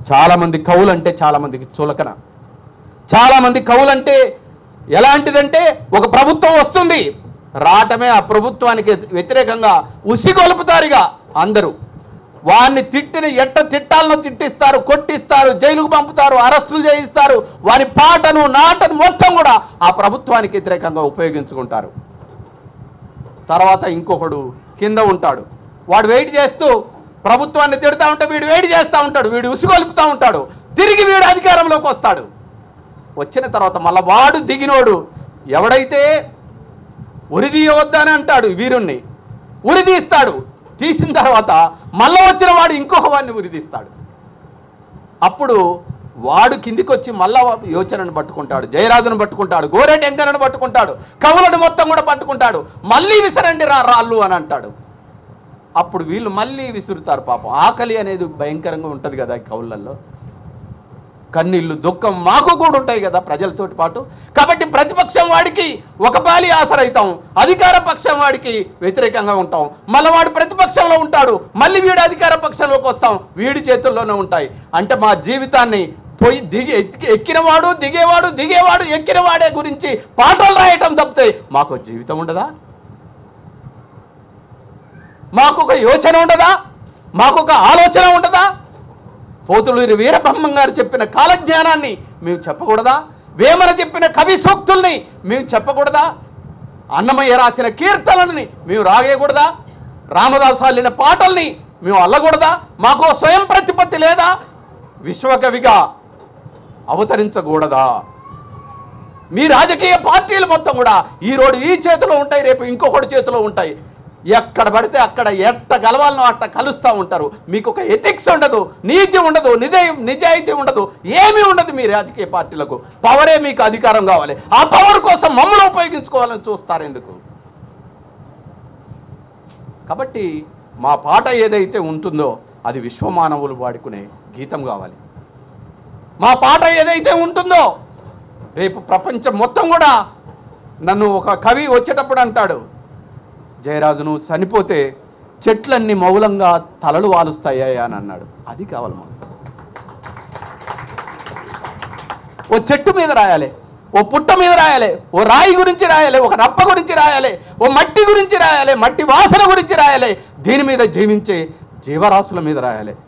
చాలామంది కవులంటే చాలామందికి చులకన చాలామంది కవులంటే ఎలాంటిదంటే ఒక ప్రభుత్వం వస్తుంది రావటమే ఆ ప్రభుత్వానికి వ్యతిరేకంగా ఉసిగొలుపుతారుగా అందరూ వారిని తిట్టిన ఎట్ట తిట్టాలను తిట్టిస్తారు కొట్టిస్తారు జైలుకు పంపుతారు అరెస్టులు చేయిస్తారు వారి పాటను నాటను మొత్తం కూడా ఆ ప్రభుత్వానికి వ్యతిరేకంగా ఉపయోగించుకుంటారు తర్వాత ఇంకొకడు కింద ఉంటాడు వాడు వెయిట్ చేస్తూ ప్రభుత్వాన్ని తిడతా ఉంటే వీడు వెయిట్ చేస్తూ ఉంటాడు వీడు ఉసిగొలుపుతూ ఉంటాడు తిరిగి వీడు అధికారంలోకి వస్తాడు వచ్చిన తర్వాత మళ్ళా వాడు దిగినోడు ఎవడైతే ఉరిదీయవద్దని అంటాడు వీరుణ్ణి ఉరిదీస్తాడు తీసిన తర్వాత మళ్ళా వచ్చిన వాడు ఇంకొక వాడిని ఉరిదీస్తాడు అప్పుడు వాడు కిందికి వచ్చి మళ్ళా యోచనను పట్టుకుంటాడు జయరాజును పట్టుకుంటాడు గోరెటి ఎంకనను పట్టుకుంటాడు కవులను మొత్తం కూడా పట్టుకుంటాడు మళ్ళీ విసరండి రా రాళ్ళు అని అంటాడు అప్పుడు వీళ్ళు మళ్ళీ విసురుతారు పాపం ఆకలి అనేది భయంకరంగా ఉంటుంది కదా ఈ కవులల్లో కన్నీళ్ళు దుఃఖం మాకు కూడా ఉంటాయి కదా ప్రజలతోటి పాటు కాబట్టి ప్రతిపక్షం వాడికి ఒక పాలి ఆసరైతాం అధికార పక్షం వాడికి వ్యతిరేకంగా ఉంటాం మళ్ళీ వాడు ప్రతిపక్షంలో ఉంటాడు మళ్ళీ వీడు అధికార పక్షంలోకి వస్తాం వీడి చేతుల్లోనే ఉంటాయి అంటే మా జీవితాన్ని పోయి దిగి ఎక్కి- ఎక్కినవాడు దిగేవాడు దిగేవాడు ఎక్కినవాడే గురించి పాటలు రాయటం తప్పితే మాకు జీవితం ఉండదా మాకు ఒక యోచన ఉండదా మాకు ఒక ఆలోచన ఉండదా పోతులూరి వీరబ్రహ్మం గారు చెప్పిన కాలజ్ఞానాన్ని మేము చెప్పకూడదా వేమన చెప్పిన కవి సూక్తుల్ని మేము చెప్పకూడదా అన్నమయ్య రాసిన కీర్తనల్ని మేము రాగేయకూడదా రామదాసు అల్లిన పాటల్ని మేము అల్లకూడదా మాకు ఓ స్వయం ప్రతిపత్తి లేదా విశ్వకవిగా అవతరించకూడదా మీ రాజకీయ పార్టీలు మొత్తం కూడా ఈ రోడ్డు ఈ చేతిలో ఉంటాయి రేపు ఇంకొకటి చేతిలో ఉంటాయి ఎక్కడ పడితే అక్కడ ఎట్ట కలవాలనో అట్ట కలుస్తూ ఉంటారు మీకు ఒక ఎథిక్స్ ఉండదు నీతి ఉండదు నిజ నిజాయితీ ఉండదు ఏమీ ఉండదు మీ రాజకీయ పార్టీలకు పవరే మీకు అధికారం కావాలి ఆ పవర్ కోసం మమ్మల్ని ఉపయోగించుకోవాలని చూస్తారు ఎందుకు కాబట్టి మా పాట ఏదైతే ఉంటుందో అది విశ్వమానవులు వాడుకునే గీతం కావాలి మా పాట ఏదైతే ఉంటుందో రేపు ప్రపంచం మొత్తం కూడా నన్ను ఒక కవి వచ్చేటప్పుడు అంటాడు జయరాజు నువ్వు చనిపోతే చెట్లన్నీ మౌలంగా తలలు వాలుస్తాయా అని అన్నాడు అది కావాలి మాకు ఓ చెట్టు మీద రాయాలి ఓ పుట్ట మీద రాయాలి ఓ రాయి గురించి రాయాలి ఒక రప్ప గురించి రాయాలి ఓ మట్టి గురించి రాయాలి మట్టి వాసన గురించి రాయాలి దీని మీద జీవించే జీవరాశుల మీద రాయాలి